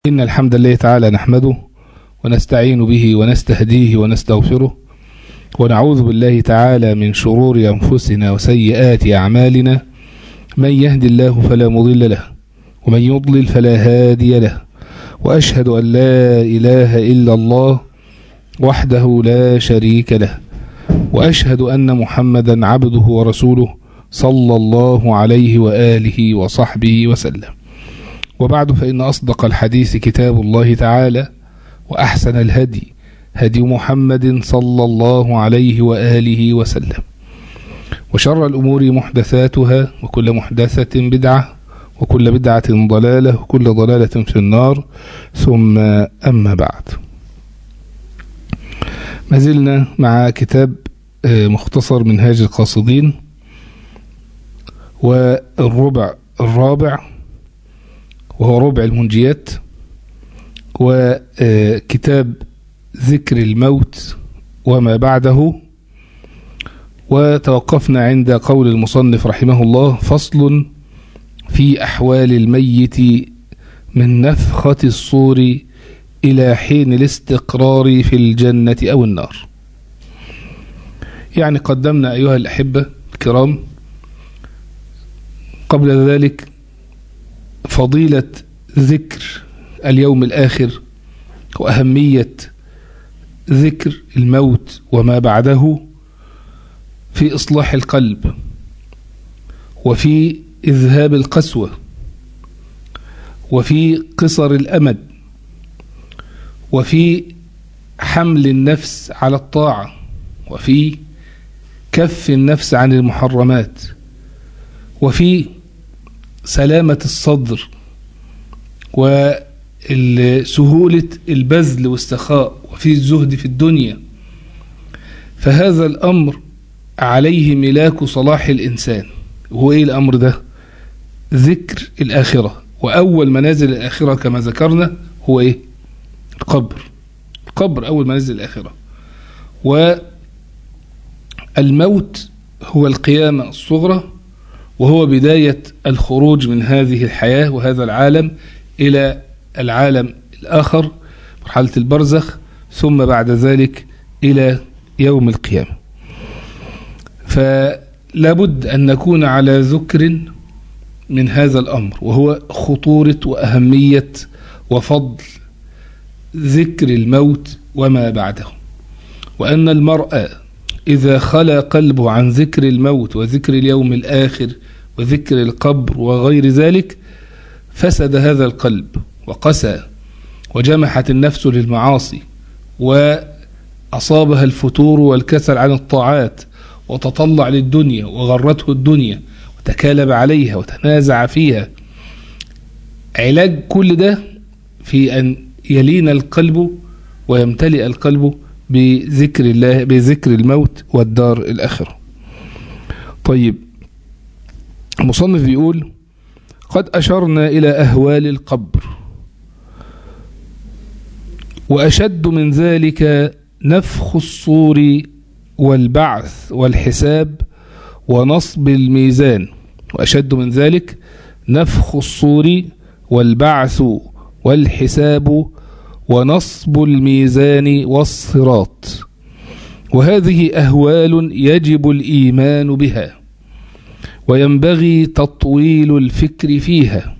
إن الحمد لله تعالى نحمده ونستعين به ونستهديه ونستغفره ونعوذ بالله تعالى من شرور أنفسنا وسيئات أعمالنا من يهد الله فلا مضل له ومن يضلل فلا هادي له وأشهد أن لا إله إلا الله وحده لا شريك له وأشهد أن محمدا عبده ورسوله صلى الله عليه وآله وصحبه وسلم وبعد فإن أصدق الحديث كتاب الله تعالى وأحسن الهدي هدي محمد صلى الله عليه وآله وسلم وشر الأمور محدثاتها وكل محدثة بدعة وكل بدعة ضلالة وكل ضلالة في النار ثم أما بعد ما زلنا مع كتاب مختصر منهاج القاصدين والربع الرابع وهو ربع المنجيات وكتاب ذكر الموت وما بعده وتوقفنا عند قول المصنف رحمه الله فصل في أحوال الميت من نفخة الصور إلى حين الاستقرار في الجنة أو النار يعني قدمنا أيها الأحبة الكرام قبل ذلك فضيلة ذكر اليوم الآخر وأهمية ذكر الموت وما بعده في إصلاح القلب وفي إذهاب القسوة وفي قصر الأمد وفي حمل النفس على الطاعة وفي كف النفس عن المحرمات وفي سلامة الصدر وسهولة البذل والسخاء وفي الزهد في الدنيا فهذا الأمر عليه ملاك صلاح الإنسان وهو إيه الأمر ده ذكر الآخرة وأول منازل الآخرة كما ذكرنا هو إيه القبر القبر أول منازل الآخرة والموت هو القيامة الصغرى وهو بداية الخروج من هذه الحياة وهذا العالم إلى العالم الآخر مرحلة البرزخ ثم بعد ذلك إلى يوم القيامة فلابد أن نكون على ذكر من هذا الأمر وهو خطورة وأهمية وفضل ذكر الموت وما بعده وأن المرأة إذا خلى قلبه عن ذكر الموت وذكر اليوم الآخر وذكر القبر وغير ذلك فسد هذا القلب وقسى وجمحت النفس للمعاصي وأصابها الفتور والكسل عن الطاعات وتطلع للدنيا وغرته الدنيا وتكالب عليها وتنازع فيها علاج كل ده في أن يلين القلب ويمتلئ القلب بذكر الله بذكر الموت والدار الآخرة طيب المصنف بيقول قد أشرنا إلى أهوال القبر وأشد من ذلك نفخ الصور والبعث والحساب ونصب الميزان وأشد من ذلك نفخ الصور والبعث والحساب ونصب الميزان والصراط وهذه أهوال يجب الإيمان بها وينبغي تطويل الفكر فيها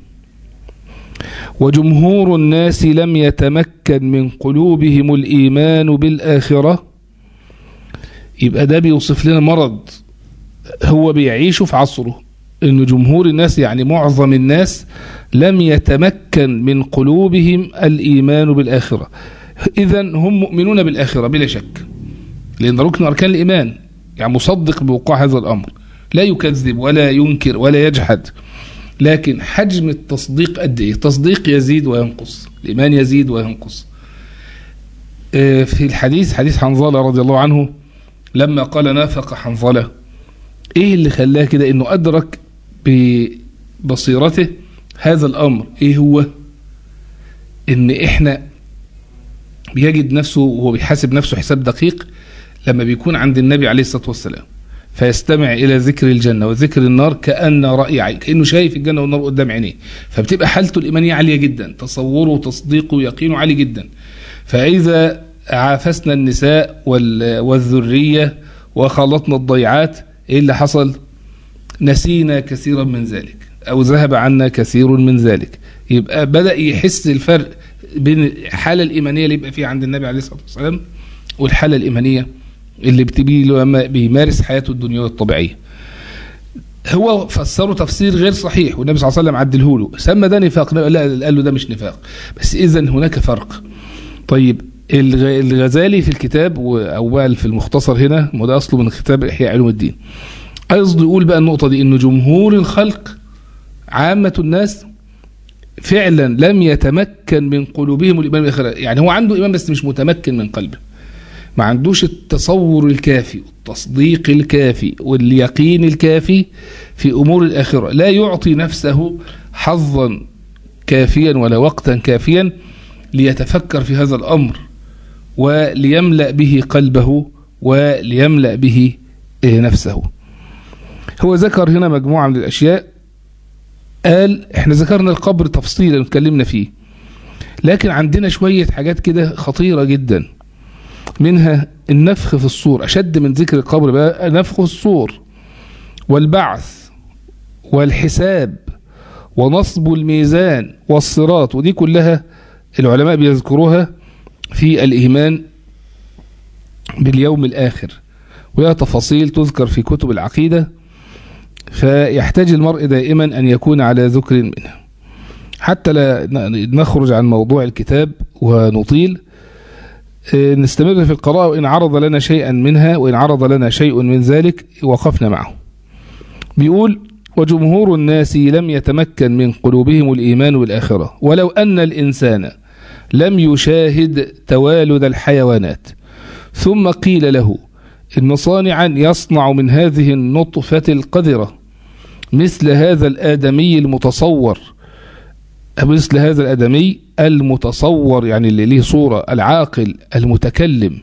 وجمهور الناس لم يتمكن من قلوبهم الإيمان بالآخرة يبقى ده بيوصف لنا مرض هو بيعيشه في عصره ان جمهور الناس يعني معظم الناس لم يتمكن من قلوبهم الإيمان بالآخرة إذا هم مؤمنون بالآخرة بلا شك لأن ركن أركان الإيمان يعني مصدق بوقوع هذا الأمر لا يكذب ولا ينكر ولا يجحد لكن حجم التصديق قد ايه التصديق يزيد وينقص الإيمان يزيد وينقص في الحديث حديث حنظلة رضي الله عنه لما قال نافق حنظلة ايه اللي خلاه كده انه ادرك ببصيرته هذا الامر ايه هو ان احنا بيجد نفسه وهو بيحاسب نفسه حساب دقيق لما بيكون عند النبي عليه الصلاة والسلام فيستمع إلى ذكر الجنة وذكر النار كأن رأي عين كأنه شايف الجنة والنار قدام عينيه فبتبقى حالته الإيمانية عالية جدا تصوره وتصديقه ويقينه عالي جدا فإذا عافسنا النساء والذرية وخلطنا الضيعات إيه اللي حصل نسينا كثيرا من ذلك أو ذهب عنا كثير من ذلك يبقى بدأ يحس الفرق بين الحالة الإيمانية اللي يبقى فيها عند النبي عليه الصلاة والسلام والحالة الإيمانية اللي بتبي لما بيمارس حياته الدنيوية الطبيعية هو فسره تفسير غير صحيح والنبي صلى الله عليه وسلم عدله له سمى ده نفاق لا قال له ده مش نفاق بس إذا هناك فرق طيب الغزالي في الكتاب او بقى في المختصر هنا وده اصله من كتاب احياء علوم الدين قصده يقول بقى النقطه دي انه جمهور الخلق عامه الناس فعلا لم يتمكن من قلوبهم الايمان بالاخره يعني هو عنده ايمان بس مش متمكن من قلبه ما عندوش التصور الكافي والتصديق الكافي واليقين الكافي في امور الاخره لا يعطي نفسه حظا كافيا ولا وقتا كافيا ليتفكر في هذا الامر وليملأ به قلبه وليملأ به نفسه هو ذكر هنا مجموعة من الأشياء قال احنا ذكرنا القبر تفصيلا اتكلمنا فيه لكن عندنا شوية حاجات كده خطيرة جدا منها النفخ في الصور أشد من ذكر القبر بقى نفخ الصور والبعث والحساب ونصب الميزان والصراط ودي كلها العلماء بيذكروها في الإيمان باليوم الآخر وهي تفاصيل تذكر في كتب العقيدة فيحتاج المرء دائما أن يكون على ذكر منها حتى لا نخرج عن موضوع الكتاب ونطيل نستمر في القراءة وإن عرض لنا شيئا منها وإن عرض لنا شيء من ذلك وقفنا معه بيقول وجمهور الناس لم يتمكن من قلوبهم الإيمان بالآخرة ولو أن الإنسان لم يشاهد توالد الحيوانات ثم قيل له إن صانعا يصنع من هذه النطفة القذرة مثل هذا الآدمي المتصور مثل هذا الآدمي المتصور يعني اللي له صورة العاقل المتكلم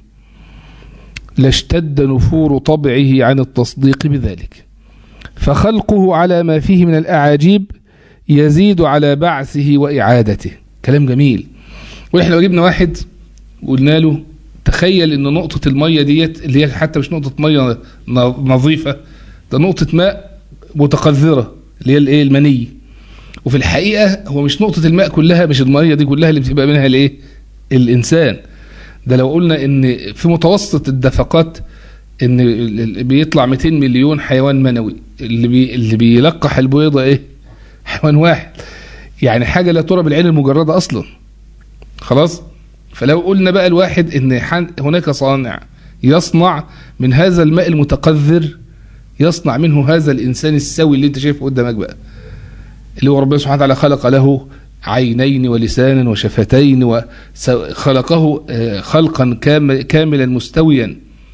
لاشتد نفور طبعه عن التصديق بذلك فخلقه على ما فيه من الأعاجيب يزيد على بعثه وإعادته كلام جميل واحنا لو جبنا واحد وقلنا له تخيل ان نقطة المية ديت اللي هي حتى مش نقطة مية نظيفة ده نقطة ماء متقذرة اللي هي الايه المني وفي الحقيقة هو مش نقطة الماء كلها مش المية دي كلها اللي بتبقى منها الايه الانسان ده لو قلنا ان في متوسط الدفقات ان بيطلع 200 مليون حيوان منوي اللي بي اللي بيلقح البيضة ايه حيوان واحد يعني حاجة لا ترى بالعين المجردة اصلا خلاص فلو قلنا بقى الواحد ان هناك صانع يصنع من هذا الماء المتقذر يصنع منه هذا الانسان السوي اللي انت شايفه قدامك بقى اللي هو ربنا سبحانه وتعالى خلق له عينين ولسانا وشفتين وخلقه خلقا كاملا مستويا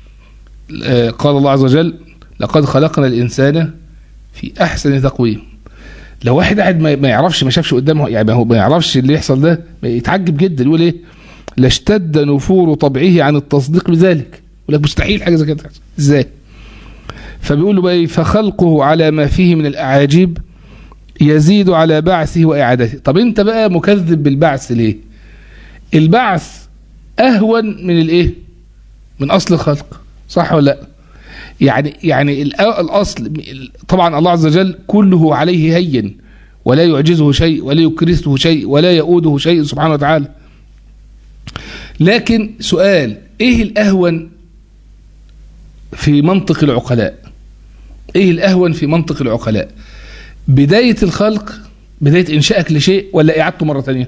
قال الله عز وجل لقد خلقنا الانسان في احسن تقويم لو واحد قاعد ما يعرفش ما شافش قدامه يعني هو ما يعرفش اللي يحصل ده يتعجب جدا يقول ايه لاشتد نفور طبعه عن التصديق بذلك يقول لك مستحيل حاجه زي كده تحصل ازاي فبيقول له بقى ايه فخلقه على ما فيه من الاعاجيب يزيد على بعثه واعادته طب انت بقى مكذب بالبعث ليه البعث اهون من الايه من اصل الخلق صح ولا لا يعني يعني الاصل طبعا الله عز وجل كله عليه هين ولا يعجزه شيء ولا يكرسه شيء ولا يؤوده شيء سبحانه وتعالى لكن سؤال ايه الاهون في منطق العقلاء ايه الاهون في منطق العقلاء بداية الخلق بداية انشائك لشيء ولا اعادته مرة ثانيه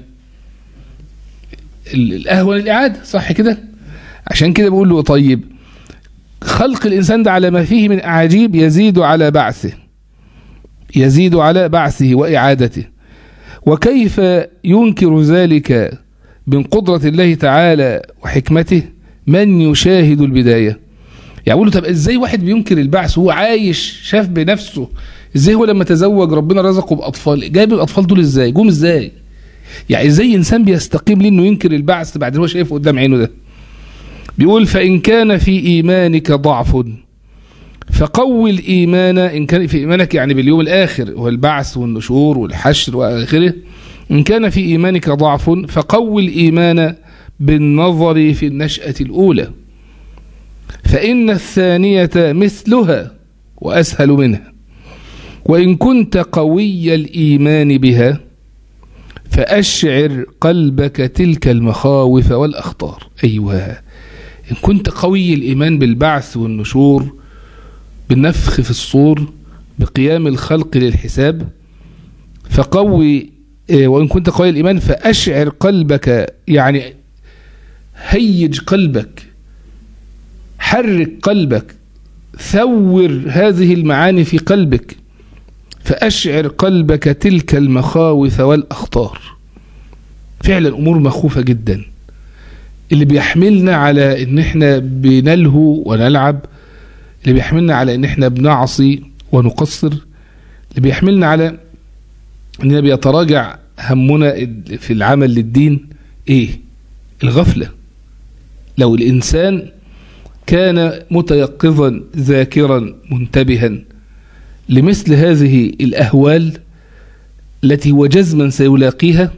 الاهون الاعادة صح كده عشان كده بقول له طيب خلق الإنسان ده على ما فيه من أعاجيب يزيد على بعثه يزيد على بعثه وإعادته وكيف ينكر ذلك من قدرة الله تعالى وحكمته من يشاهد البداية يعني له طب ازاي واحد بينكر البعث وهو عايش شاف بنفسه ازاي هو لما تزوج ربنا رزقه بأطفال جايب الأطفال دول ازاي جم ازاي يعني ازاي إنسان بيستقيم ليه انه ينكر البعث بعد هو شايفه قدام عينه ده بيقول فإن كان في إيمانك ضعف فقوي الإيمان إن كان في إيمانك يعني باليوم الآخر والبعث والنشور والحشر وآخره إن كان في إيمانك ضعف فقوي الإيمان بالنظر في النشأة الأولى فإن الثانية مثلها وأسهل منها وإن كنت قوي الإيمان بها فأشعر قلبك تلك المخاوف والأخطار أيوة إن كنت قوي الإيمان بالبعث والنشور بالنفخ في الصور بقيام الخلق للحساب فقوي وإن كنت قوي الإيمان فأشعر قلبك يعني هيج قلبك حرك قلبك ثور هذه المعاني في قلبك فأشعر قلبك تلك المخاوف والأخطار فعلا أمور مخوفة جدا اللي بيحملنا على ان احنا بنلهو ونلعب اللي بيحملنا على ان احنا بنعصي ونقصر اللي بيحملنا على اننا بيتراجع همنا في العمل للدين ايه الغفلة لو الانسان كان متيقظا ذاكرا منتبها لمثل هذه الأهوال التي وجزما سيلاقيها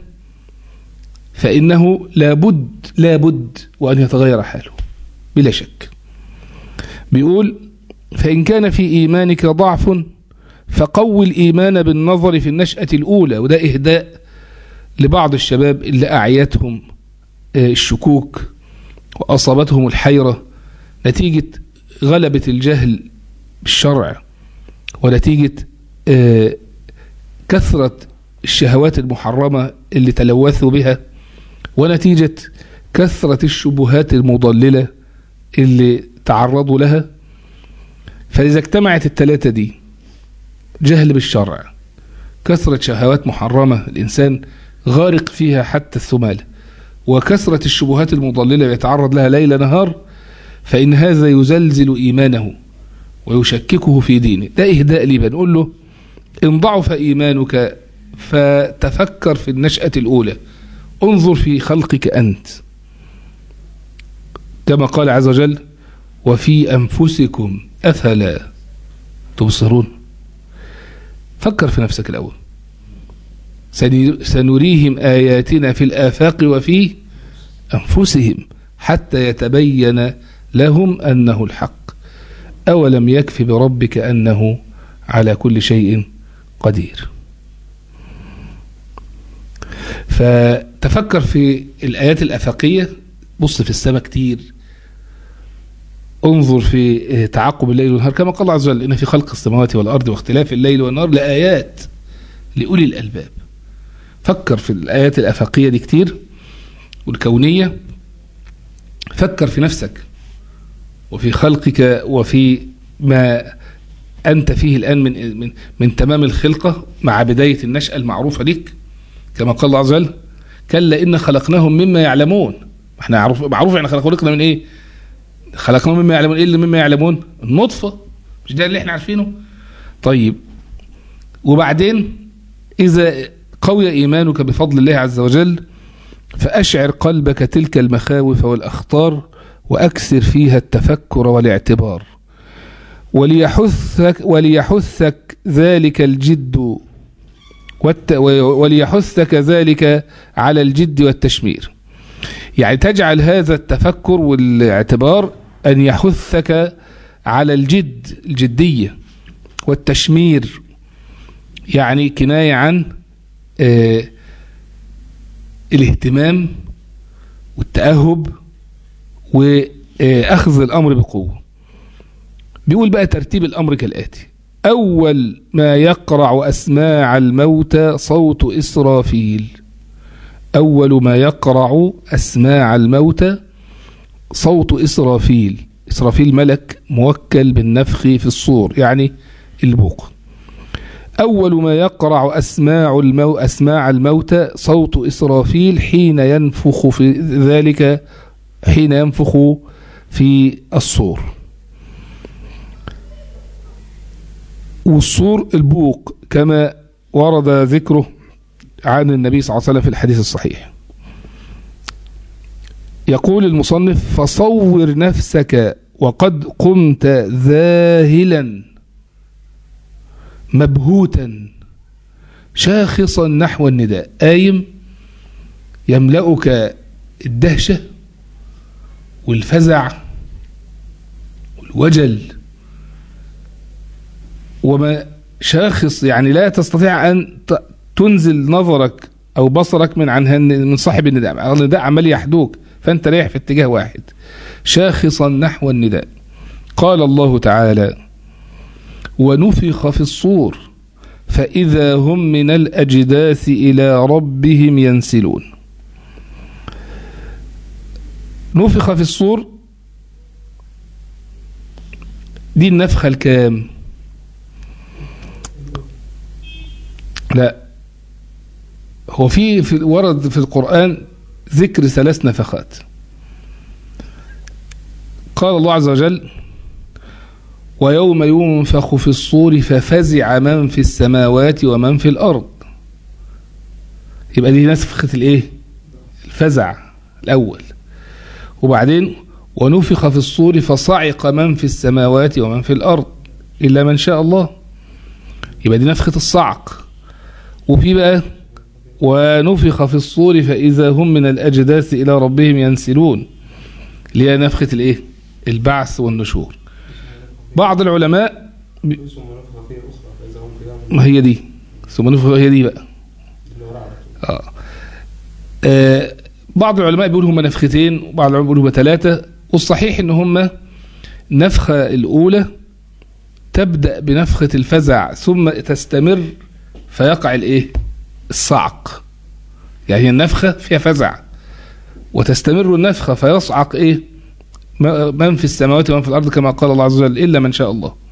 فإنه لابد لابد وأن يتغير حاله بلا شك بيقول فإن كان في إيمانك ضعف فقوي الإيمان بالنظر في النشأة الأولى وده إهداء لبعض الشباب اللي أعيتهم الشكوك وأصابتهم الحيرة نتيجة غلبة الجهل بالشرع ونتيجة كثرة الشهوات المحرمة اللي تلوثوا بها ونتيجة كثرة الشبهات المضللة اللي تعرضوا لها فإذا اجتمعت الثلاثة دي جهل بالشرع كثرة شهوات محرمة الإنسان غارق فيها حتى الثمال وكثرة الشبهات المضللة يتعرض لها ليل نهار فإن هذا يزلزل إيمانه ويشككه في دينه ده إهداء لي بنقول له إن ضعف إيمانك فتفكر في النشأة الأولى انظر في خلقك أنت كما قال عز وجل وفي أنفسكم أفلا تبصرون فكر في نفسك الأول سنريهم آياتنا في الآفاق وفي أنفسهم حتى يتبين لهم أنه الحق أولم يكف بربك أنه على كل شيء قدير فتفكر في الآيات الأفقية بص في السماء كتير انظر في تعاقب الليل والنهار كما قال الله عز وجل إن في خلق السماوات والأرض واختلاف الليل والنهار لآيات لأولي الألباب فكر في الآيات الأفقية دي كتير والكونية فكر في نفسك وفي خلقك وفي ما أنت فيه الآن من, من, من تمام الخلقة مع بداية النشأة المعروفة لك كما قال الله عز وجل كلا إن خلقناهم مما يعلمون احنا معروف معروف احنا خلقنا من ايه خلقناهم مما يعلمون ايه اللي مما يعلمون النطفة مش ده اللي احنا عارفينه طيب وبعدين إذا قوي إيمانك بفضل الله عز وجل فأشعر قلبك تلك المخاوف والأخطار وأكثر فيها التفكر والاعتبار وليحثك, وليحثك ذلك الجد والت وليحثك ذلك على الجد والتشمير يعني تجعل هذا التفكر والاعتبار أن يحثك على الجد الجدية والتشمير يعني كناية عن آه الاهتمام والتأهب وأخذ الأمر بقوة بيقول بقى ترتيب الأمر كالآتي أول ما يقرع أسماع الموتى صوت إسرافيل أول ما يقرع أسماع الموتى صوت إسرافيل إسرافيل ملك موكل بالنفخ في الصور يعني البوق أول ما يقرع أسماع, المو أسماع الموتى صوت إسرافيل حين ينفخ في ذلك حين ينفخ في الصور والصور البوق كما ورد ذكره عن النبي صلى الله عليه وسلم في الحديث الصحيح يقول المصنف فصور نفسك وقد قمت ذاهلا مبهوتا شاخصا نحو النداء آيم يملأك الدهشة والفزع والوجل وما شاخص يعني لا تستطيع أن تنزل نظرك أو بصرك من عن من صاحب النداء النداء عمال يحدوك فأنت رايح في اتجاه واحد شاخصا نحو النداء قال الله تعالى ونفخ في الصور فإذا هم من الأجداث إلى ربهم ينسلون نفخ في الصور دي النفخة الكام لا هو في, في ورد في القرآن ذكر ثلاث نفخات قال الله عز وجل ويوم ينفخ في الصور ففزع من في السماوات ومن في الأرض يبقى دي نفخة الايه الفزع الأول وبعدين ونفخ في الصور فصعق من في السماوات ومن في الأرض إلا من شاء الله يبقى دي نفخة الصعق وفي بقى ونفخ في الصور فإذا هم من الأجداث إلى ربهم ينسلون اللي هي نفخة الإيه البعث والنشور بعض العلماء ب... ما هي دي ثم نفخ هي دي بقى آه. آه بعض العلماء بيقولوا هم نفختين وبعض العلماء بيقولوا هم ثلاثة والصحيح ان هم نفخة الأولى تبدأ بنفخة الفزع ثم تستمر فيقع الايه الصعق يعني النفخة فيها فزع وتستمر النفخة فيصعق ايه من في السماوات ومن في الأرض كما قال الله عز وجل إلا من شاء الله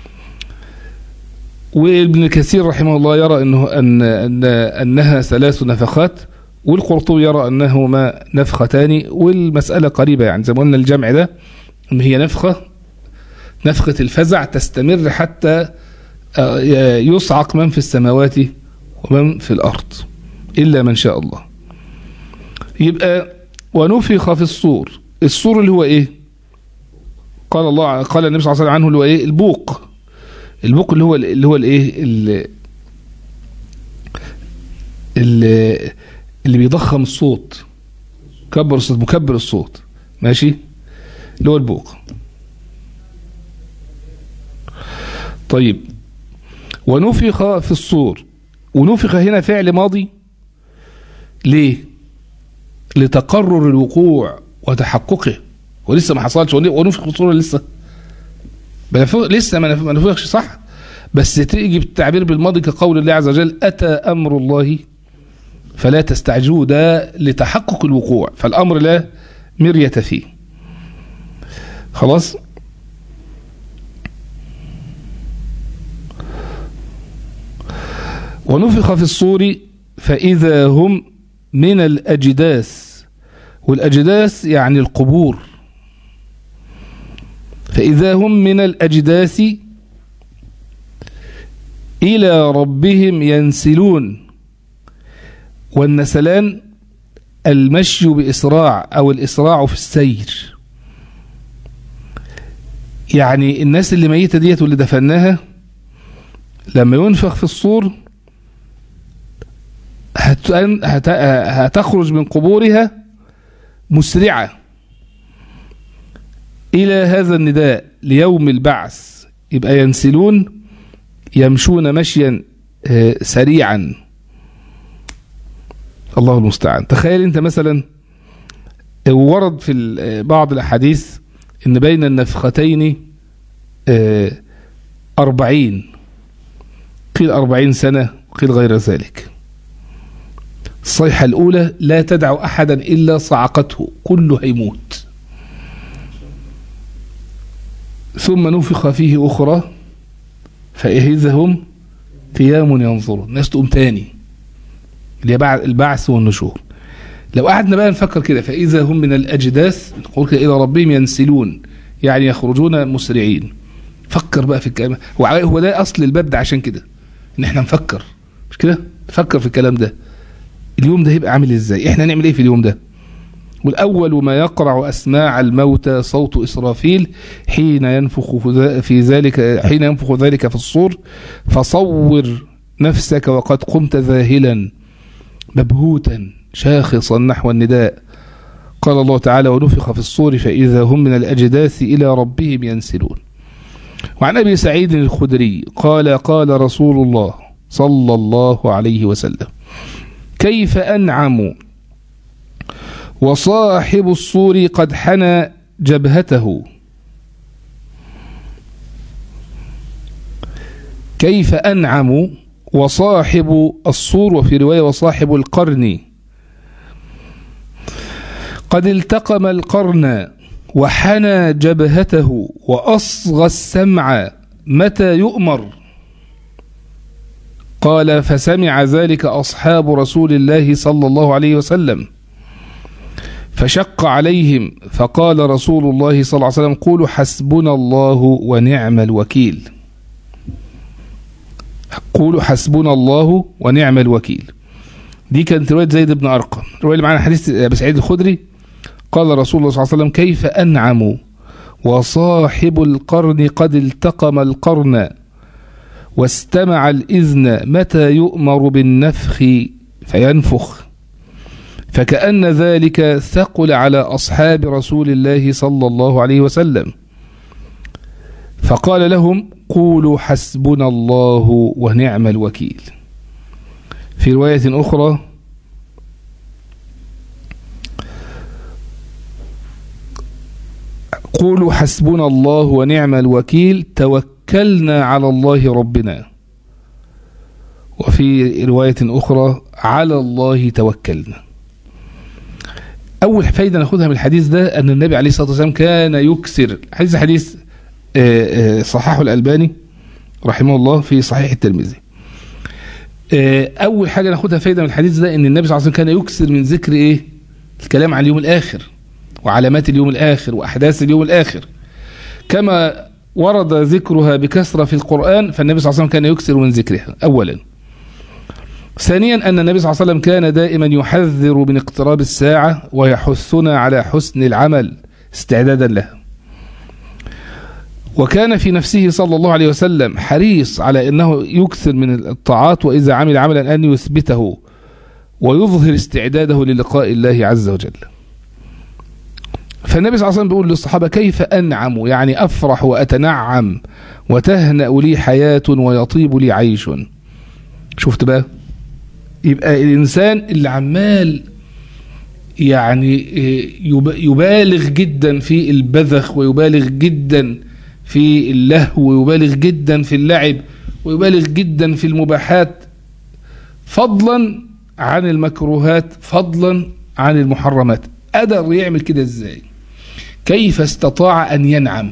وابن كثير رحمه الله يرى أنه أن أن أنها ثلاث نفخات والقرطبي يرى أنهما نفختان والمسألة قريبة يعني زي ما قلنا الجمع ده أن هي نفخة نفخة الفزع تستمر حتى يصعق من في السماوات ومن في الأرض إلا من شاء الله يبقى ونفخ في الصور الصور اللي هو إيه قال الله قال النبي صلى الله عليه وسلم عنه اللي هو إيه البوق البوق اللي هو اللي هو الإيه اللي, اللي بيضخم الصوت كبر الصوت مكبر الصوت ماشي اللي هو البوق طيب ونفخ في الصور ونفخ هنا فعل ماضي ليه لتقرر الوقوع وتحققه ولسه ما حصلش ونفخ في الصور لسه لسه ما نفخش صح بس تيجي بالتعبير بالماضي كقول الله عز وجل أتى أمر الله فلا تستعجلوا ده لتحقق الوقوع فالأمر لا مرية فيه خلاص ونفخ في الصور فإذا هم من الأجداث والأجداث يعني القبور فإذا هم من الأجداث إلى ربهم ينسلون والنسلان المشي بإسراع أو الإسراع في السير يعني الناس اللي ميتة ديت واللي دفناها لما ينفخ في الصور هتخرج من قبورها مسرعة إلى هذا النداء ليوم البعث يبقى ينسلون يمشون مشيا سريعا الله المستعان تخيل انت مثلا ورد في بعض الأحاديث ان بين النفختين أربعين قيل أربعين سنة وقيل غير ذلك الصيحة الأولى لا تدع أحدا إلا صعقته كله هيموت ثم نفخ فيه أخرى فإذا هم قيام ينظرون الناس تقوم تاني اللي هي البعث والنشور لو قعدنا بقى نفكر كده فإذا هم من الأجداث نقول كده إلى ربهم ينسلون يعني يخرجون مسرعين فكر بقى في الكلام هو ده أصل الباب ده عشان كده إن إحنا نفكر مش كده نفكر في الكلام ده اليوم ده هيبقى عامل إزاي إحنا نعمل إيه في اليوم ده والأول ما يقرع أسماع الموتى صوت إسرافيل حين ينفخ في ذلك حين ينفخ ذلك في الصور فصور نفسك وقد قمت ذاهلا مبهوتا شاخصا نحو النداء قال الله تعالى ونفخ في الصور فإذا هم من الأجداث إلى ربهم ينسلون وعن أبي سعيد الخدري قال قال رسول الله صلى الله عليه وسلم كيف أنعم وصاحب الصور قد حنى جبهته كيف أنعم وصاحب الصور وفي رواية وصاحب القرن قد التقم القرن وحنى جبهته وأصغى السمع متى يؤمر قال فسمع ذلك أصحاب رسول الله صلى الله عليه وسلم فشق عليهم فقال رسول الله صلى الله عليه وسلم قولوا حسبنا الله ونعم الوكيل قولوا حسبنا الله ونعم الوكيل دي كانت رواية زيد بن أرقم الرواية اللي معنا حديث أبي سعيد الخدري قال رسول الله صلى الله عليه وسلم كيف أنعم وصاحب القرن قد التقم القرن واستمع الإذن متى يؤمر بالنفخ فينفخ فكأن ذلك ثقل على أصحاب رسول الله صلى الله عليه وسلم فقال لهم قولوا حسبنا الله ونعم الوكيل في رواية أخرى قولوا حسبنا الله ونعم الوكيل توكلنا على الله ربنا وفي رواية أخرى على الله توكلنا أول فايدة ناخدها من الحديث ده أن النبي عليه الصلاة والسلام كان يكسر حديث حديث صححه الألباني رحمه الله في صحيح الترمذي أول حاجة ناخدها فايدة من الحديث ده أن النبي صلى الله عليه وسلم كان يكسر من ذكر إيه الكلام عن اليوم الآخر وعلامات اليوم الآخر وأحداث اليوم الآخر كما ورد ذكرها بكثرة في القرآن فالنبي صلى الله عليه وسلم كان يكسر من ذكرها أولا ثانيا أن النبي صلى الله عليه وسلم كان دائما يحذر من اقتراب الساعة ويحثنا على حسن العمل استعدادا لها وكان في نفسه صلى الله عليه وسلم حريص على أنه يكثر من الطاعات وإذا عمل عملا أن يثبته ويظهر استعداده للقاء الله عز وجل فالنبي صلى الله عليه وسلم بيقول للصحابة كيف أنعم يعني أفرح وأتنعم وتهنأ لي حياة ويطيب لي عيش شفت بقى يبقى الإنسان اللي عمال يعني يبالغ جدا في البذخ ويبالغ جدا في اللهو ويبالغ جدا في اللعب ويبالغ جدا في المباحات فضلا عن المكروهات فضلا عن المحرمات قدر يعمل كده ازاي كيف استطاع ان ينعم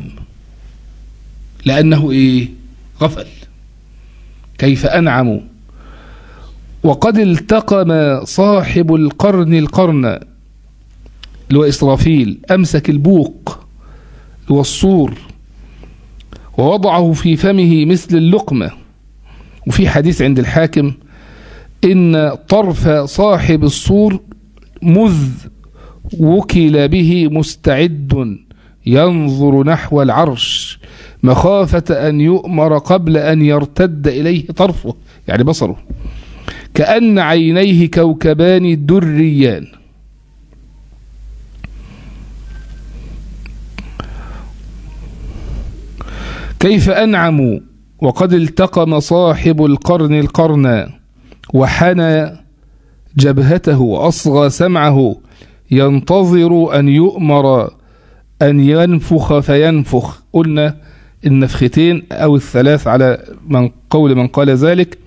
لانه ايه غفل كيف انعم وقد التقم صاحب القرن القرن اللي هو إسرافيل أمسك البوق والصور ووضعه في فمه مثل اللقمة وفي حديث عند الحاكم إن طرف صاحب الصور مذ وكل به مستعد ينظر نحو العرش مخافة أن يؤمر قبل أن يرتد إليه طرفه يعني بصره كأن عينيه كوكبان دريان كيف أنعم وقد التقم صاحب القرن القرن وحنى جبهته وأصغى سمعه ينتظر أن يؤمر أن ينفخ فينفخ قلنا النفختين أو الثلاث على من قول من قال ذلك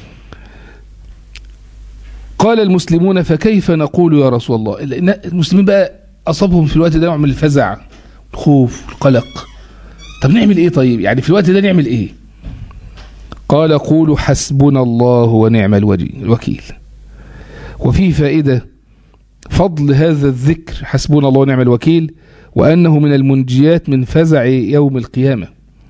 قال المسلمون فكيف نقول يا رسول الله المسلمين بقى أصابهم في الوقت ده نوع من الفزع الخوف القلق طب نعمل ايه طيب يعني في الوقت ده نعمل ايه قال قولوا حسبنا الله ونعم الوكيل وفيه فائدة فضل هذا الذكر حسبنا الله ونعم الوكيل وأنه من المنجيات من فزع يوم القيامة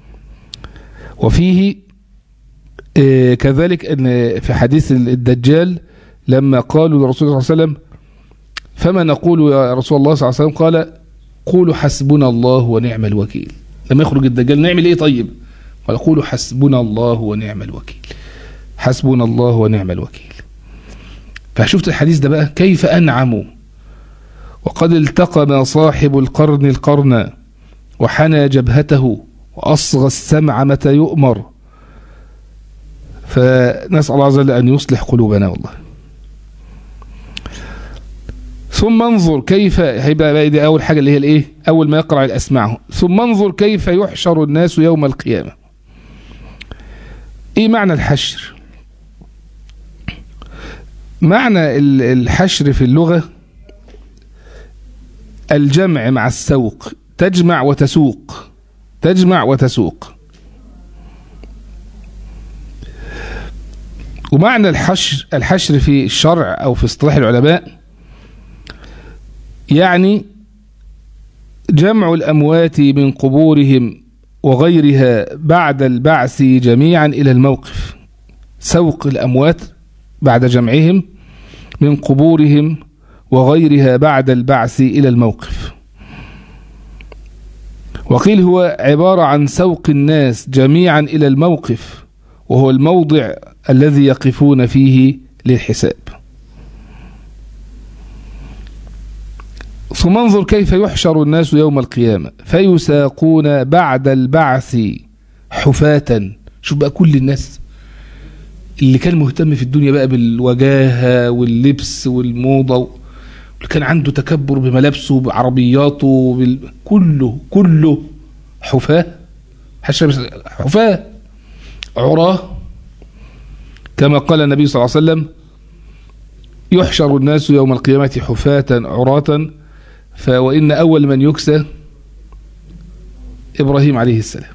وفيه آه كذلك أن في حديث الدجال لما قالوا للرسول صلى الله عليه وسلم فما نقول يا رسول الله صلى الله عليه وسلم قال قولوا حسبنا الله ونعم الوكيل لما يخرج الدجال نعمل ايه طيب قال قولوا حسبنا الله ونعم الوكيل حسبنا الله ونعم الوكيل فشفت الحديث ده بقى كيف أنعم وقد التقم صاحب القرن القرن وحنى جبهته وأصغى السمع متى يؤمر فنسأل الله عز وجل أن يصلح قلوبنا والله ثم انظر كيف هيبقى بقى دي أول حاجة اللي هي الإيه أول ما يقرأ الأسماع ثم انظر كيف يحشر الناس يوم القيامة إيه معنى الحشر معنى الحشر في اللغة الجمع مع السوق تجمع وتسوق تجمع وتسوق ومعنى الحشر الحشر في الشرع أو في اصطلاح العلماء يعني جمع الأموات من قبورهم وغيرها بعد البعث جميعا إلى الموقف سوق الأموات بعد جمعهم من قبورهم وغيرها بعد البعث إلى الموقف وقيل هو عبارة عن سوق الناس جميعا إلى الموقف وهو الموضع الذي يقفون فيه للحساب ثم انظر كيف يحشر الناس يوم القيامة فيساقون بعد البعث حفاة شوف بقى كل الناس اللي كان مهتم في الدنيا بقى بالوجاهة واللبس والموضة واللي كان عنده تكبر بملابسه بعربياته بال... كله كله حفاة حفاة عراه كما قال النبي صلى الله عليه وسلم يحشر الناس يوم القيامة حفاة عراة فوإن أول من يكسى إبراهيم عليه السلام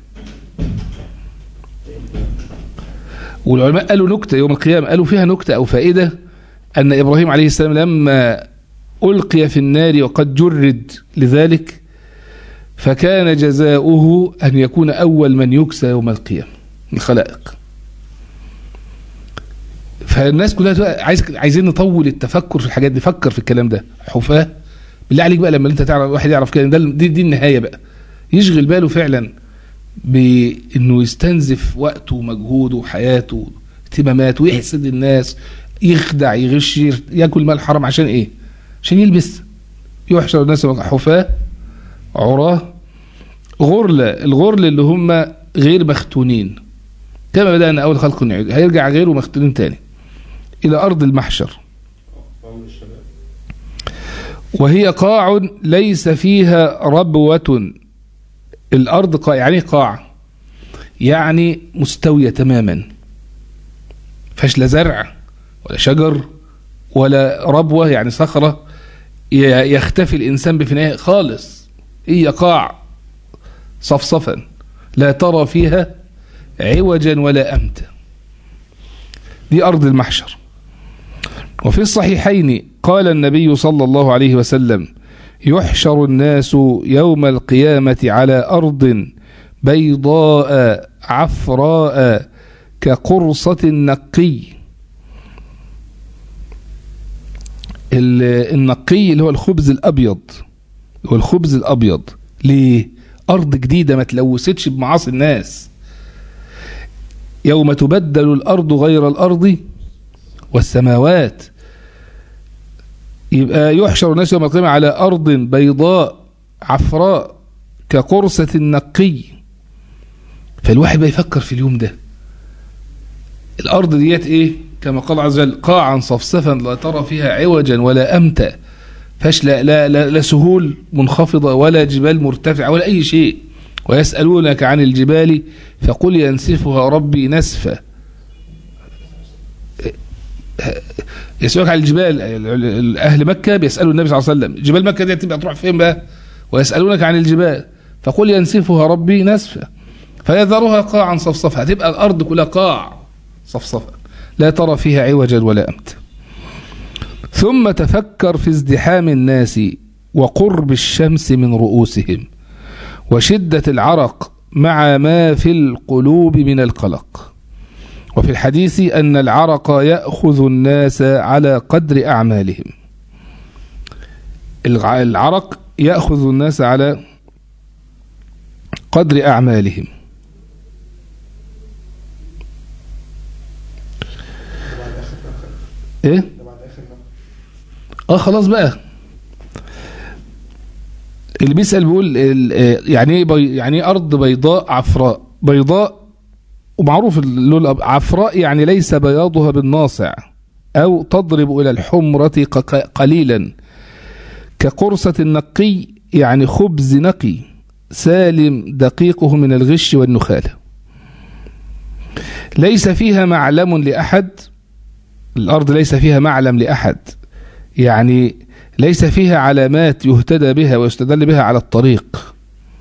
والعلماء قالوا نكتة يوم القيامة قالوا فيها نكتة أو فائدة أن إبراهيم عليه السلام لما ألقي في النار وقد جرد لذلك فكان جزاؤه أن يكون أول من يكسى يوم القيامة الخلائق فالناس كلها عايز عايزين نطول التفكر في الحاجات دي فكر في الكلام ده حفاه بالله عليك بقى لما انت تعرف واحد يعرف كده ده دي, دي النهايه بقى يشغل باله فعلا بانه يستنزف وقته ومجهوده وحياته اهتماماته ويحسد الناس يخدع يغش ياكل مال حرام عشان ايه عشان يلبس يحشر الناس حفاه عراه غرلة الغرل اللي هم غير مختونين كما بدأنا أول خلق نعيد هيرجع غيره مختونين تاني إلى أرض المحشر وهي قاع ليس فيها ربوة الأرض قاع يعني قاع يعني مستوية تماما فاش لا زرع ولا شجر ولا ربوة يعني صخرة يختفي الإنسان بفنائه خالص هي قاع صفصفا لا ترى فيها عوجا ولا أمتا دي أرض المحشر وفي الصحيحين قال النبي صلى الله عليه وسلم يحشر الناس يوم القيامة على أرض بيضاء عفراء كقرصة النقي النقي اللي هو الخبز الأبيض هو الخبز الأبيض ليه أرض جديدة ما تلوثتش بمعاصي الناس يوم تبدل الأرض غير الأرض والسماوات يبقى يحشر الناس يوم القيامة على أرض بيضاء عفراء كقرصة النقي فالواحد بقى يفكر في اليوم ده الأرض ديت إيه كما قال عز وجل قاعا صفصفا لا ترى فيها عوجا ولا أمتا فاش لا, لا, لا, لا سهول منخفضة ولا جبال مرتفعة ولا أي شيء ويسألونك عن الجبال فقل ينسفها ربي نسفا يسألونك عن الجبال أهل مكة بيسألوا النبي صلى الله عليه وسلم جبال مكة دي تبقى تروح فين بقى ويسألونك عن الجبال فقل ينسفها ربي نسفا فيذرها قاعا صفصفا هتبقى الأرض كلها قاع صفصفا لا ترى فيها عوجا ولا أمتا ثم تفكر في ازدحام الناس وقرب الشمس من رؤوسهم وشدة العرق مع ما في القلوب من القلق وفي الحديث أن العرق يأخذ الناس على قدر أعمالهم الع- العرق يأخذ الناس على قدر أعمالهم ايه اه خلاص بقى اللي بيسأل بيقول ال- آه، يعني ايه بي يعني ايه ارض بيضاء عفراء بيضاء ومعروف اللون الأب- عفراء يعني ليس بياضها بالناصع او تضرب الى الحمرة ق- قليلا كقرصة النقي يعني خبز نقي سالم دقيقه من الغش والنخالة ليس فيها معلم لأحد الأرض ليس فيها معلم لأحد يعني ليس فيها علامات يهتدى بها ويستدل بها على الطريق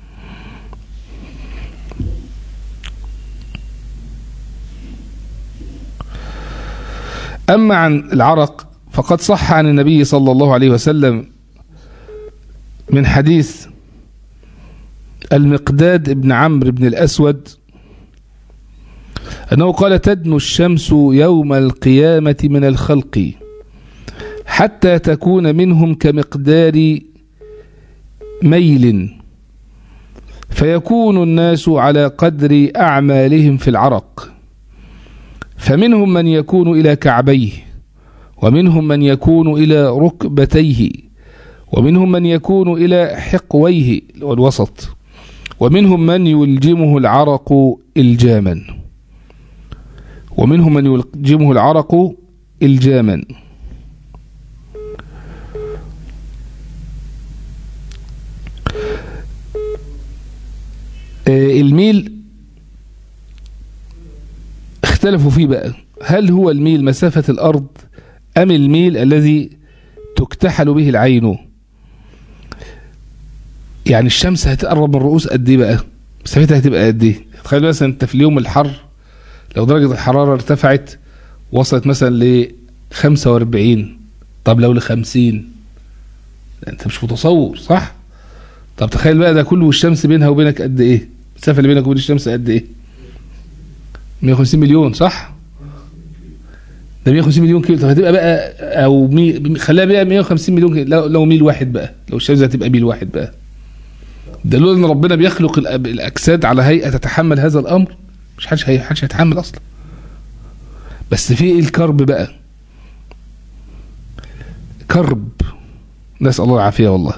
أما عن العرق فقد صح عن النبي صلى الله عليه وسلم من حديث المقداد بن عمرو بن الأسود أنه قال تدنو الشمس يوم القيامة من الخلق حتى تكون منهم كمقدار ميل فيكون الناس على قدر أعمالهم في العرق فمنهم من يكون إلى كعبيه ومنهم من يكون إلى ركبتيه ومنهم من يكون إلى حقويه والوسط ومنهم من يلجمه العرق الجاما ومنهم من يلجمه العرق الجاما آه، الميل اختلفوا فيه بقى هل هو الميل مسافة الأرض أم الميل الذي تكتحل به العين يعني الشمس هتقرب من الرؤوس قد ايه بقى مسافتها هتبقى قد ايه تخيل مثلا انت في اليوم الحر لو درجة الحرارة ارتفعت وصلت مثلا ل 45 طب لو ل 50 انت مش متصور صح طب تخيل بقى ده كله والشمس بينها وبينك قد ايه المسافة اللي بينك وبين الشمس قد ايه 150 مليون صح ده 150 مليون كيلو طب هتبقى بقى او مي... خليها بقى 150 مليون كيلو لو, لو ميل واحد بقى لو الشمس هتبقى ميل واحد بقى ده لولا ان ربنا بيخلق الأ- الاجساد على هيئه تتحمل هذا الامر مش حدش هي- حدش هيتحمل اصلا بس في ايه الكرب بقى كرب نسال الله العافيه والله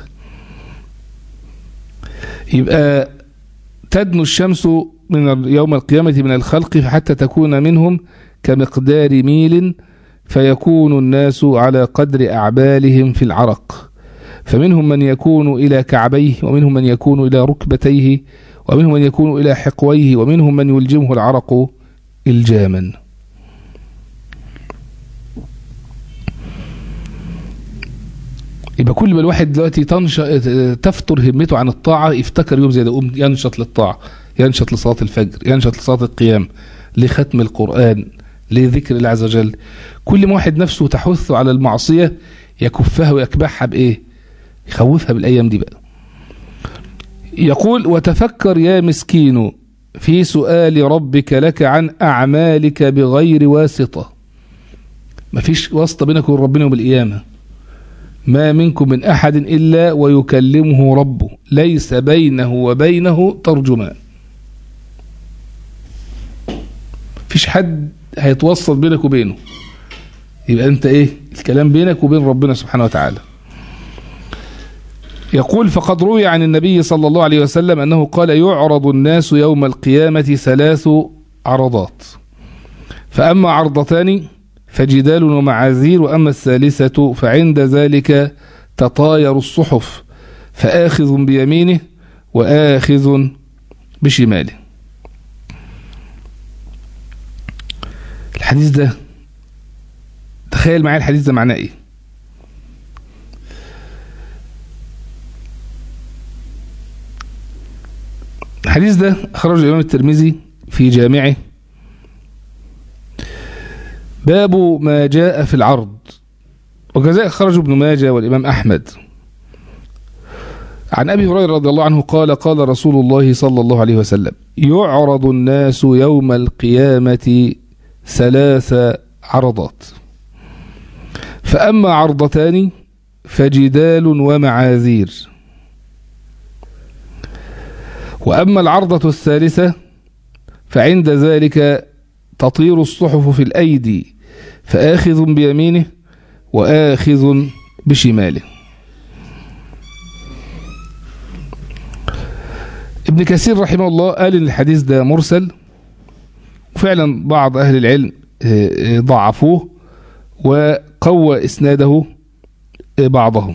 يبقى تدنو الشمس من يوم القيامة من الخلق حتى تكون منهم كمقدار ميل فيكون الناس على قدر أعمالهم في العرق فمنهم من يكون إلى كعبيه ومنهم من يكون إلى ركبتيه ومنهم من يكون إلى حقويه ومنهم من يلجمه العرق الجاما يبقى كل ما الواحد دلوقتي تنش... تفتر همته عن الطاعة يفتكر يوم زي ده يقوم ينشط للطاعة ينشط لصلاة الفجر ينشط لصلاة القيام لختم القرآن لذكر الله عز وجل كل ما واحد نفسه تحثه على المعصية يكفها ويكبحها بإيه يخوفها بالأيام دي بقى يقول وتفكر يا مسكين في سؤال ربك لك عن أعمالك بغير واسطة مفيش واسطة بينك وبين ربنا يوم القيامة ما منكم من أحد إلا ويكلمه ربه ليس بينه وبينه ترجمان فيش حد هيتوسط بينك وبينه يبقى أنت إيه الكلام بينك وبين ربنا سبحانه وتعالى يقول فقد روي عن النبي صلى الله عليه وسلم أنه قال يعرض الناس يوم القيامة ثلاث عرضات فأما عرضتان فجدال ومعاذير وأما الثالثة فعند ذلك تطاير الصحف فآخذ بيمينه وآخذ بشماله الحديث ده تخيل معايا الحديث ده معناه ايه الحديث ده أخرجه الإمام الترمذي في جامعه باب ما جاء في العرض وكذلك خرج ابن ماجه والإمام أحمد عن أبي هريرة رضي الله عنه قال قال رسول الله صلى الله عليه وسلم يعرض الناس يوم القيامة ثلاث عرضات فأما عرضتان فجدال ومعاذير وأما العرضة الثالثة فعند ذلك تطير الصحف في الأيدي فآخذ بيمينه وآخذ بشماله ابن كثير رحمه الله قال ان الحديث ده مرسل وفعلا بعض أهل العلم ضعفوه وقوى إسناده بعضهم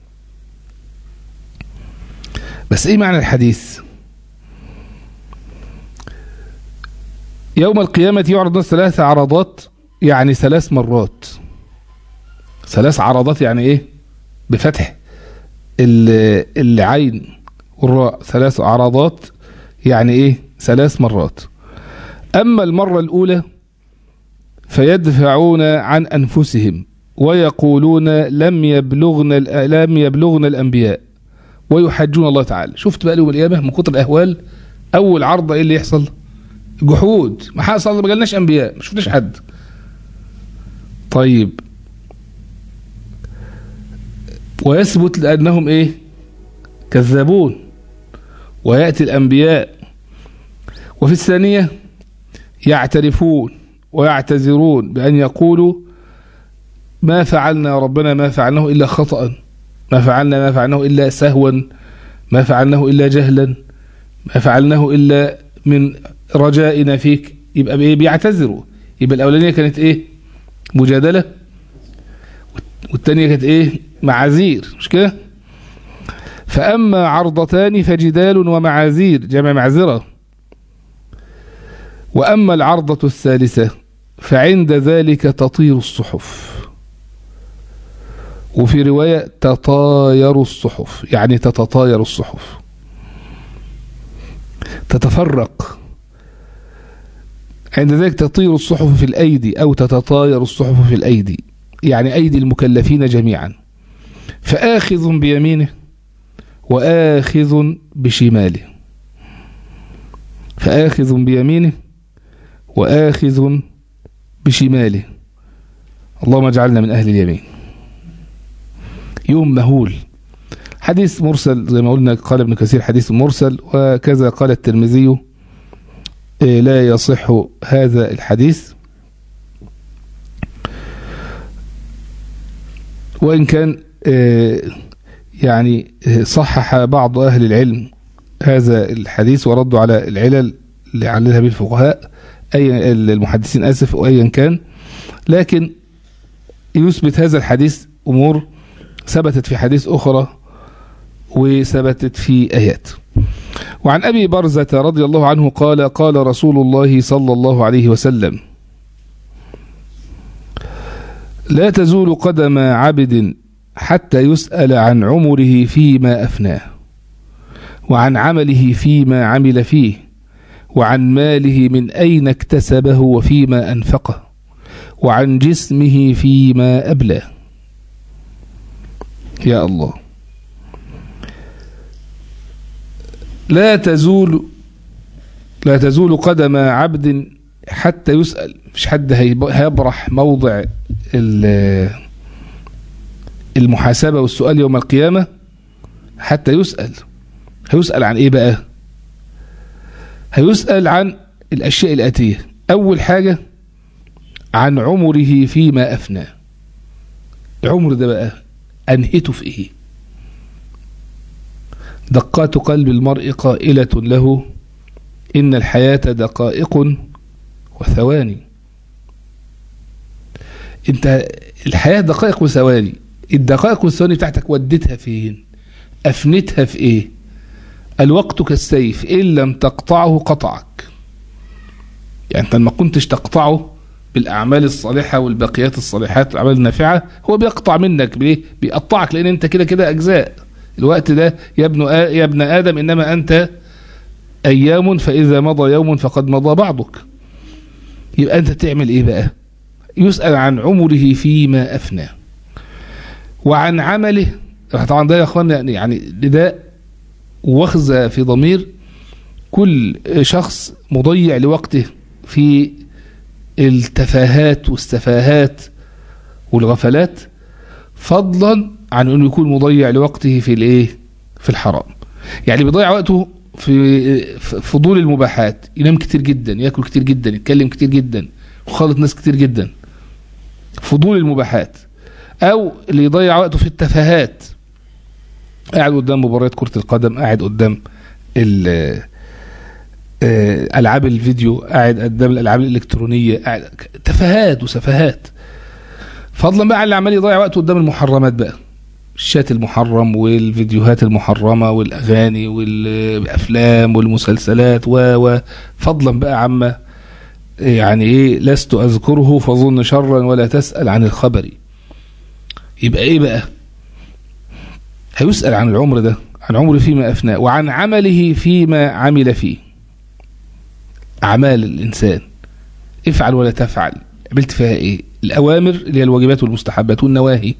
بس ايه معنى الحديث يوم القيامة يعرض الناس ثلاث عرضات يعني ثلاث مرات ثلاث عرضات يعني ايه بفتح العين والراء ثلاث عرضات يعني ايه ثلاث مرات اما المرة الاولى فيدفعون عن انفسهم ويقولون لم يبلغنا لم يبلغنا الانبياء ويحجون الله تعالى شفت بقى يوم القيامه من كتر الاهوال اول عرضه ايه اللي يحصل جحود ما حصل ما جالناش انبياء ما شفناش حد طيب ويثبت لانهم ايه كذابون وياتي الانبياء وفي الثانيه يعترفون ويعتذرون بان يقولوا ما فعلنا يا ربنا ما فعلناه الا خطأ ما فعلنا ما فعلناه الا سهوا ما فعلناه الا جهلا ما فعلناه الا من رجائنا فيك يبقى بايه بيعتذروا يبقى الاولانيه كانت ايه مجادله والثانيه كانت ايه معاذير مش كده فاما عرضتان فجدال ومعاذير جمع معذره واما العرضه الثالثه فعند ذلك تطير الصحف وفي روايه تطاير الصحف يعني تتطاير الصحف تتفرق عند ذلك تطير الصحف في الأيدي أو تتطاير الصحف في الأيدي يعني أيدي المكلفين جميعا فآخذ بيمينه وآخذ بشماله فآخذ بيمينه وآخذ بشماله اللهم اجعلنا من أهل اليمين يوم مهول حديث مرسل زي ما قلنا قال ابن كثير حديث مرسل وكذا قال الترمذي لا يصح هذا الحديث وإن كان يعني صحح بعض أهل العلم هذا الحديث وردوا على العلل اللي عللها به الفقهاء أي المحدثين آسف وأيا كان لكن يثبت هذا الحديث أمور ثبتت في حديث أخرى وثبتت في آيات وعن أبي برزة رضي الله عنه قال قال رسول الله صلى الله عليه وسلم لا تزول قدم عبد حتى يسأل عن عمره فيما أفناه وعن عمله فيما عمل فيه وعن ماله من أين اكتسبه وفيما أنفقه وعن جسمه فيما أبلاه يا الله لا تزول لا تزول قدم عبد حتى يسأل مش حد هيبرح موضع المحاسبة والسؤال يوم القيامة حتى يسأل هيسأل عن ايه بقى هيسأل عن الأشياء الآتية أول حاجة عن عمره فيما أفنى العمر ده بقى أنهته في إيه دقات قلب المرء قائلة له إن الحياة دقائق وثواني انت الحياة دقائق وثواني الدقائق والثواني بتاعتك وديتها فين أفنتها في إيه الوقت كالسيف إن لم تقطعه قطعك يعني أنت ما كنتش تقطعه بالأعمال الصالحة والباقيات الصالحات الأعمال النافعة هو بيقطع منك بإيه بيقطعك لأن أنت كده كده أجزاء الوقت ده يا ابن يا ابن آدم إنما أنت أيام فإذا مضى يوم فقد مضى بعضك يبقى أنت تعمل إيه بقى يسأل عن عمره فيما أفنى وعن عمله طبعا ده يا أخوان يعني نداء وخزة في ضمير كل شخص مضيع لوقته في التفاهات والسفاهات والغفلات فضلا عن انه يكون مضيع لوقته في الايه في الحرام يعني بيضيع وقته في في فضول المباحات ينام كتير جدا ياكل كتير جدا يتكلم كتير جدا وخالط ناس كتير جدا فضول المباحات او اللي يضيع وقته في التفاهات قاعد قدام مباريات كرة القدم قاعد قدام ال- آه، العاب الفيديو قاعد قدام الالعاب الالكترونيه قاعد تفاهات وسفاهات فضلا بقى عن اللي عمال يضيع وقته قدام المحرمات بقى الشات المحرم والفيديوهات المحرمه والاغاني والافلام والمسلسلات و و فضلا بقى عما يعني ايه لست اذكره فظن شرا ولا تسال عن الخبر يبقى ايه بقى هيسال عن العمر ده عن عمره فيما افناه وعن عمله فيما عمل فيه اعمال الانسان افعل ولا تفعل عملت فيها ايه الاوامر اللي هي الواجبات والمستحبات والنواهي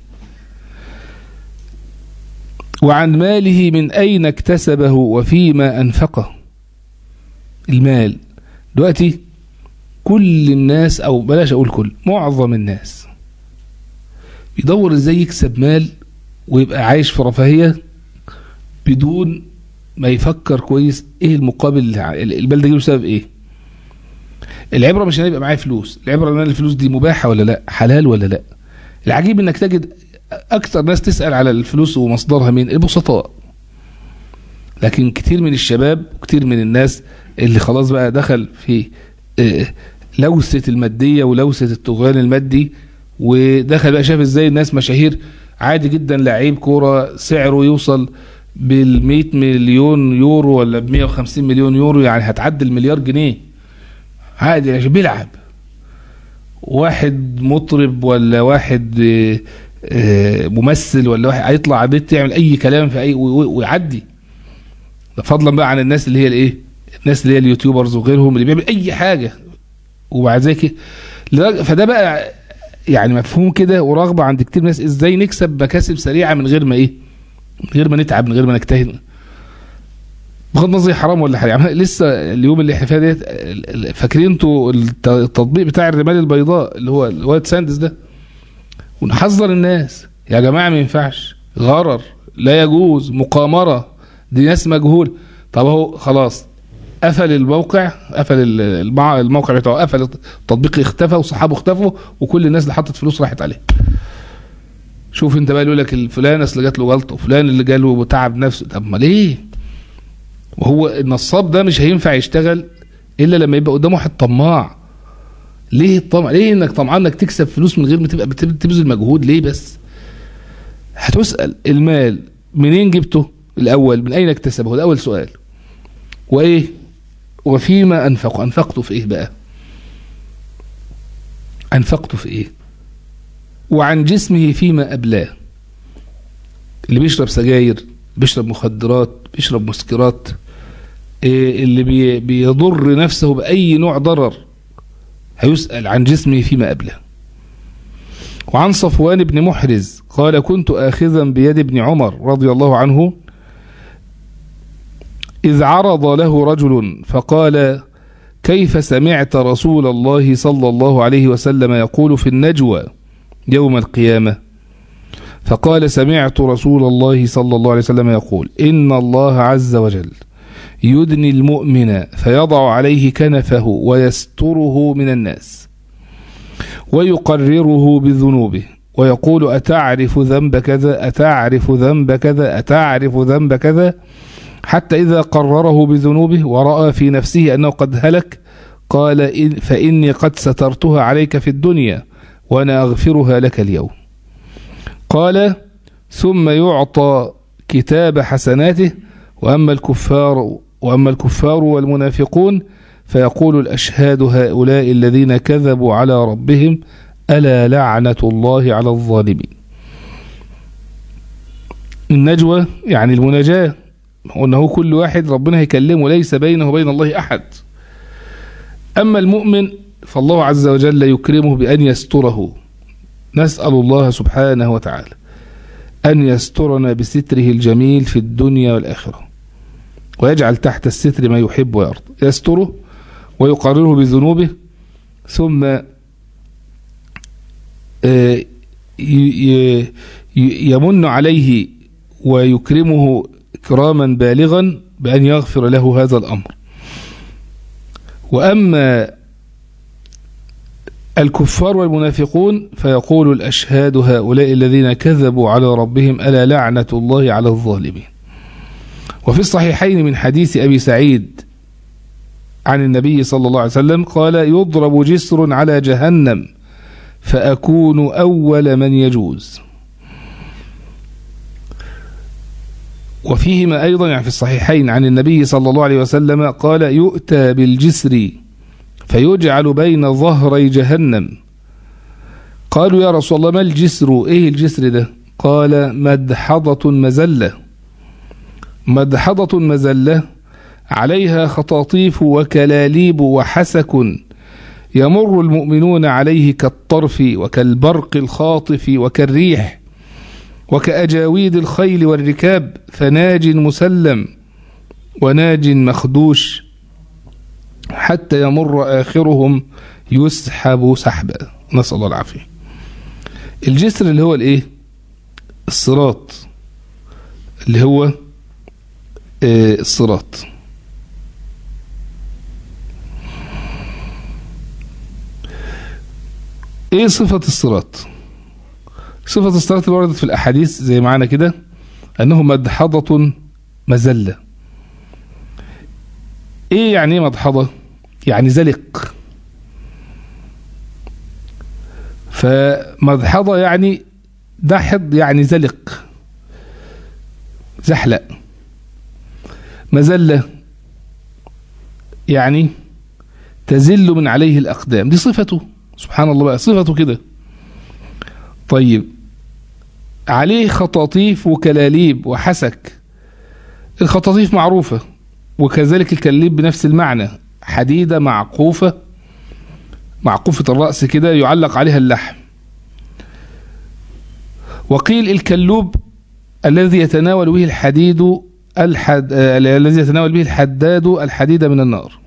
وعن ماله من اين اكتسبه وفيما انفقه المال دلوقتي كل الناس او بلاش اقول كل معظم الناس يدور ازاي يكسب مال ويبقى عايش في رفاهيه بدون ما يفكر كويس ايه المقابل اللي- المال ده يجيله بسبب ايه العبره مش ان يبقى معايا فلوس العبره ان أنا الفلوس دي مباحه ولا لا حلال ولا لا العجيب انك تجد اكتر ناس تسال على الفلوس ومصدرها مين البسطاء لكن كتير من الشباب وكتير من الناس اللي خلاص بقى دخل في آه، لوسه الماديه ولوسه الطغيان المادي ودخل بقى شاف ازاي الناس مشاهير عادي جدا لعيب كوره سعره يوصل بال 100 مليون يورو ولا ب 150 مليون يورو يعني هتعدي المليار جنيه عادي عشان بيلعب واحد مطرب ولا واحد آه، آه، ممثل ولا واحد هيطلع على البيت يعمل اي كلام في اي و- و- ويعدي ده فضلا بقى عن الناس اللي هي الايه الناس اللي هي اليوتيوبرز وغيرهم اللي بيعمل اي حاجه وبعد ذلك لدرجة- فده بقى يعني مفهوم كده ورغبه عند كتير ناس ازاي نكسب مكاسب سريعه من غير ما ايه من غير ما نتعب من غير ما نجتهد بغض النظر حرام ولا حلال يعني لسه اليوم اللي احنا فيها ديت ال- ال- فاكرين انتوا الت- التطبيق بتاع الرمال البيضاء اللي هو الوايت ساندز ده ونحذر الناس يا جماعه ما ينفعش غرر لا يجوز مقامره دي ناس مجهول طب اهو خلاص قفل الموقع قفل ال- المع- الموقع بتاعه قفل التطبيق اختفى وصحابه اختفوا وكل الناس اللي حطت فلوس راحت عليه شوف انت بقى يقول لك الفلان اصل جات له جلطه وفلان اللي جاله تعب نفسه طب ما ليه وهو النصاب ده مش هينفع يشتغل الا لما يبقى قدامه واحد طماع ليه الطمع ليه انك طمعان انك تكسب فلوس من غير ما تبقى بت- تبذل مجهود ليه بس هتسال المال منين جبته الاول من اين اكتسبه ده اول سؤال وايه وفيما انفقه انفقته في ايه بقى انفقته في ايه وعن جسمه فيما ابلاه اللي بيشرب سجاير بيشرب مخدرات بيشرب مسكرات إيه اللي بي بيضر نفسه بأي نوع ضرر هيسأل عن جسمه فيما قبله وعن صفوان بن محرز قال كنت آخذا بيد ابن عمر رضي الله عنه إذ عرض له رجل فقال كيف سمعت رسول الله صلى الله عليه وسلم يقول في النجوى يوم القيامة فقال سمعت رسول الله صلى الله عليه وسلم يقول إن الله عز وجل يدني المؤمن فيضع عليه كنفه ويستره من الناس ويقرره بذنوبه ويقول أتعرف ذنب كذا أتعرف ذنب كذا أتعرف ذنب كذا حتى إذا قرره بذنوبه ورأى في نفسه أنه قد هلك قال إن فإني قد سترتها عليك في الدنيا وأنا أغفرها لك اليوم قال ثم يعطى كتاب حسناته وأما الكفار وأما الكفار والمنافقون فيقول الأشهاد هؤلاء الذين كذبوا على ربهم ألا لعنة الله على الظالمين النجوى يعني المناجاة وأنه كل واحد ربنا هيكلمه ليس بينه وبين الله أحد أما المؤمن فالله عز وجل يكرمه بأن يستره نسأل الله سبحانه وتعالى أن يسترنا بستره الجميل في الدنيا والآخرة ويجعل تحت الستر ما يحب ويرضى يستره ويقرره بذنوبه ثم آه، ي- ي- يمن عليه ويكرمه إكراما بالغا بأن يغفر له هذا الأمر وأما الكفار والمنافقون فيقول الأشهاد هؤلاء الذين كذبوا على ربهم ألا لعنة الله على الظالمين وفي الصحيحين من حديث أبي سعيد عن النبي صلى الله عليه وسلم قال يضرب جسر على جهنم فأكون أول من يجوز وفيهما أيضا يعني في الصحيحين عن النبي صلى الله عليه وسلم قال يؤتى بالجسر فيجعل بين ظهري جهنم قالوا يا رسول الله ما الجسر ايه الجسر ده قال مدحضة مزلة مدحضة مزلة عليها خطاطيف وكلاليب وحسك يمر المؤمنون عليه كالطرف وكالبرق الخاطف وكالريح وكأجاويد الخيل والركاب فناج مسلم وناج مخدوش حتى يمر آخرهم يسحب سحبا نسأل الله العافية الجسر اللي هو الايه الصراط اللي هو آه الصراط ايه صفة الصراط صفة الصراط اللي وردت في الأحاديث زي معانا كده أنه مدحضة مزلة إيه يعني إيه مدحضة يعني زلق فمدحضة يعني دحض يعني زلق زحلق مزلة يعني تزل من عليه الأقدام دي صفته سبحان الله بقى صفته كده طيب عليه خطاطيف وكلاليب وحسك الخطاطيف معروفة وكذلك الكلاليب بنفس المعنى حديدة معقوفة معقوفة الرأس كده يعلق عليها اللحم وقيل الكلوب الذي يتناول به الحديد الحد... آه الذي يتناول به الحداد الحديد من النار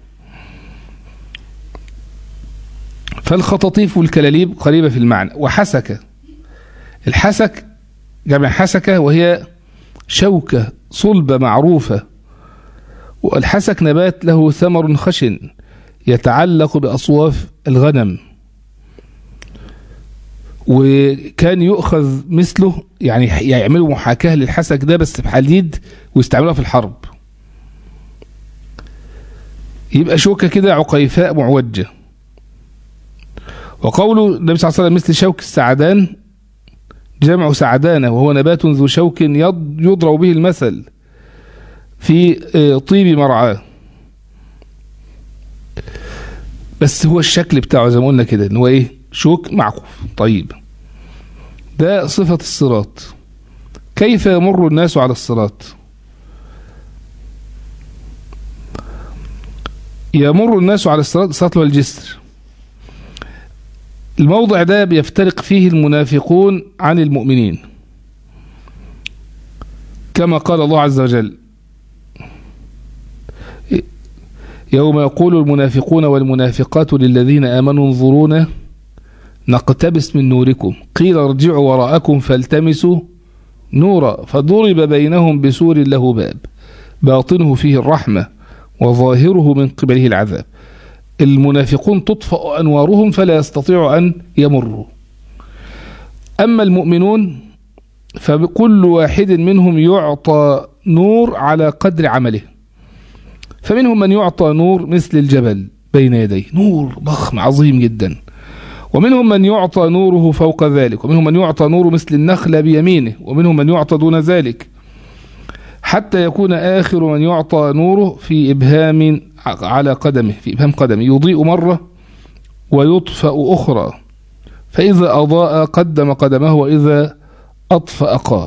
فالخطاطيف والكلاليب قريبة في المعنى وحسكة الحسك جمع حسكة وهي شوكة صلبة معروفة والحسك نبات له ثمر خشن يتعلق بأصواف الغنم وكان يؤخذ مثله يعني يعملوا محاكاة للحسك ده بس بحديد ويستعملوها في الحرب يبقى شوكة كده عقيفاء معوجة وقوله النبي صلى الله عليه وسلم مثل شوك السعدان جمع سعدانة وهو نبات ذو شوك يضرب به المثل في طيب مرعاه بس هو الشكل بتاعه زي ما قلنا كده ان هو ايه شوك معكوف طيب ده صفة الصراط كيف يمر الناس على الصراط يمر الناس على الصراط الصراط هو الجسر الموضع ده بيفترق فيه المنافقون عن المؤمنين كما قال الله عز وجل يوم يقول المنافقون والمنافقات للذين آمنوا انظرونا نقتبس من نوركم قيل ارجعوا وراءكم فالتمسوا نورا فضرب بينهم بسور له باب باطنه فيه الرحمة وظاهره من قبله العذاب المنافقون تطفأ أنوارهم فلا يستطيع أن يمروا أما المؤمنون فكل واحد منهم يعطى نور على قدر عمله فمنهم من يعطى نور مثل الجبل بين يديه نور ضخم عظيم جدا ومنهم من يعطى نوره فوق ذلك ومنهم من يعطى نور مثل النخلة بيمينه ومنهم من يعطى دون ذلك حتى يكون آخر من يعطى نوره في إبهام على قدمه في إبهام قدمه يضيء مرة ويطفأ أخرى فإذا أضاء قدم قدمه وإذا أطفأ قام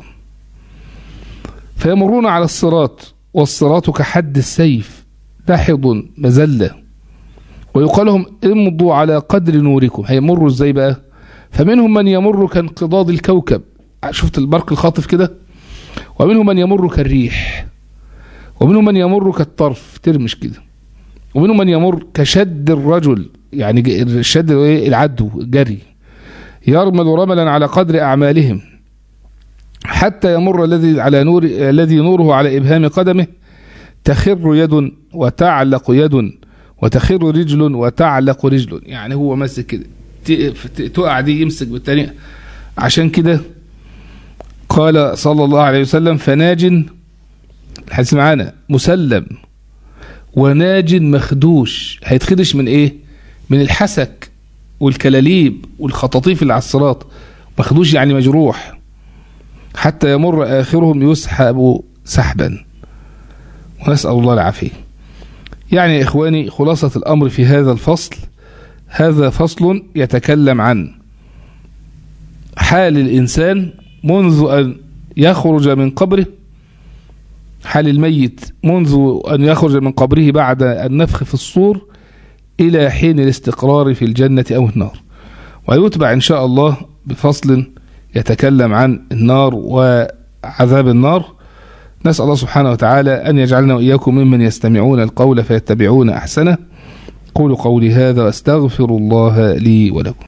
فيمرون على الصراط والصراط كحد السيف دحض مزلة ويقال لهم امضوا على قدر نوركم هيمروا ازاي بقى فمنهم من يمر كانقضاض الكوكب شفت البرق الخاطف كده ومنهم من يمر كالريح ومنهم من يمر كالطرف ترمش كده ومنهم من يمر كشد الرجل يعني الشد العدو جري يرمل رملا على قدر أعمالهم حتى يمر الذي على نور الذي نوره على إبهام قدمه تخر يد وتعلق يد وتخر رجل وتعلق رجل يعني هو ماسك كده تقع دي يمسك بالتانية عشان كده قال صلى الله عليه وسلم فناج الحديث معانا مسلم وناج مخدوش هيتخدش من ايه من الحسك والكلاليب والخطاطيف اللي على الصراط مخدوش يعني مجروح حتى يمر آخرهم يسحب سحبا ونسأل الله العافية يعني يا إخواني خلاصة الأمر في هذا الفصل هذا فصل يتكلم عن حال الإنسان منذ أن يخرج من قبره حال الميت منذ أن يخرج من قبره بعد النفخ في الصور إلى حين الاستقرار في الجنة أو النار ويتبع إن شاء الله بفصل يتكلم عن النار وعذاب النار نسأل الله سبحانه وتعالى أن يجعلنا وإياكم ممن يستمعون القول فيتبعون أحسنه قولوا قولي هذا واستغفر الله لي ولكم